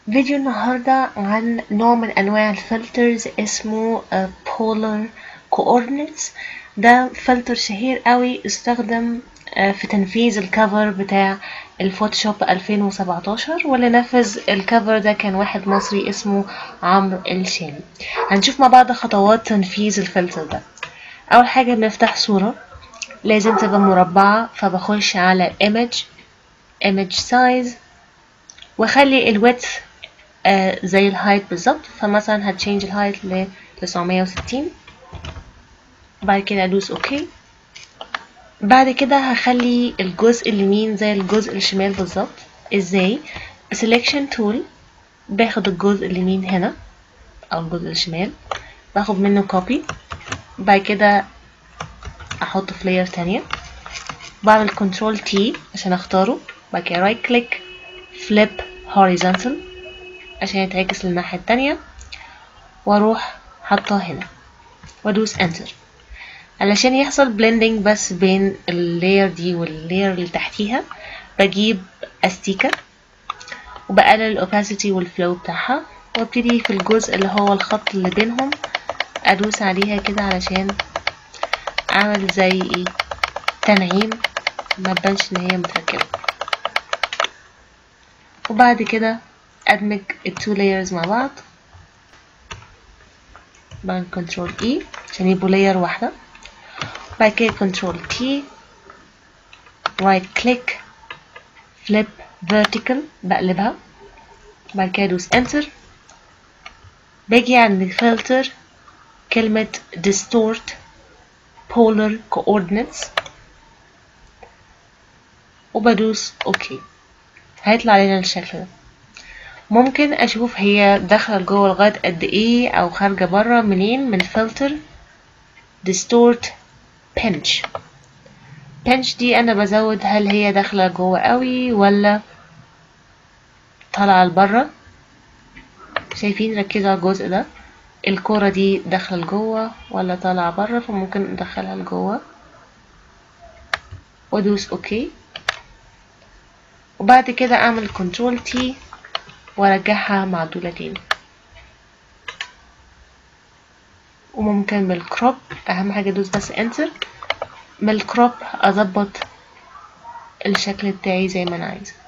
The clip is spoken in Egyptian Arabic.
فيديو النهاردة عن نوع من أنواع الفلترز اسمه آه، Polar Coordinates ده فلتر شهير قوي استخدم آه، في تنفيذ الكفر بتاع الفوتوشوب 2017 واللي نفذ الكفر ده كان واحد مصري اسمه عمرو الشامي هنشوف مع بعض خطوات تنفيذ الفلتر ده أول حاجة بنفتح صورة لازم تبقى مربعة فبخش على image image size واخلي الويدث آه زي الهايت بالظبط فمثلا هتشينج الهايت ل 960 بعد كده ادوس اوكي بعد كده هخلي الجزء اليمين زي الجزء الشمال بالظبط ازاي selection tool باخد الجزء اليمين هنا او الجزء الشمال باخد منه copy بعد كده احطه في layer تانية بعمل كنترول تي عشان اختاره بعد كده رايت كليك فليب horizontal عشان يتعكس للناحية التانية واروح حطاه هنا وادوس انتر علشان يحصل blending بس بين اللاير دي واللاير اللي تحتيها بجيب استيكة وبقلل الاوباسيتي والفلو بتاعها وابتدي في الجزء اللي هو الخط اللي بينهم ادوس عليها كده علشان اعمل زي ايه تنعيم ما تبانش ان هي متركبة وبعد كده ادمج التو layers مع بعض بعمل كنترول اي عشان يبقوا layer واحدة بعد كده كنترول تي رايت كليك فليب فيرتيكال بقلبها بعد كده ادوس انتر باجي عند فلتر كلمة distort polar coordinates وبدوس اوكي هيطلع لنا الشكل ده ممكن اشوف هي داخله جوه لغايه قد ايه او خارجه بره منين من فلتر distort pinch pinch دي انا بزود هل هي داخله جوه قوي ولا طالعه لبره شايفين ركزوا على الجزء ده الكرة دي داخلة لجوه ولا طالعة بره فممكن ندخلها لجوه وادوس اوكي وبعد كده اعمل كنترول تي وارجعها معدولة تاني وممكن بالكروب اهم حاجة ادوس بس انتر من الكروب اظبط الشكل بتاعي زي ما انا عايزه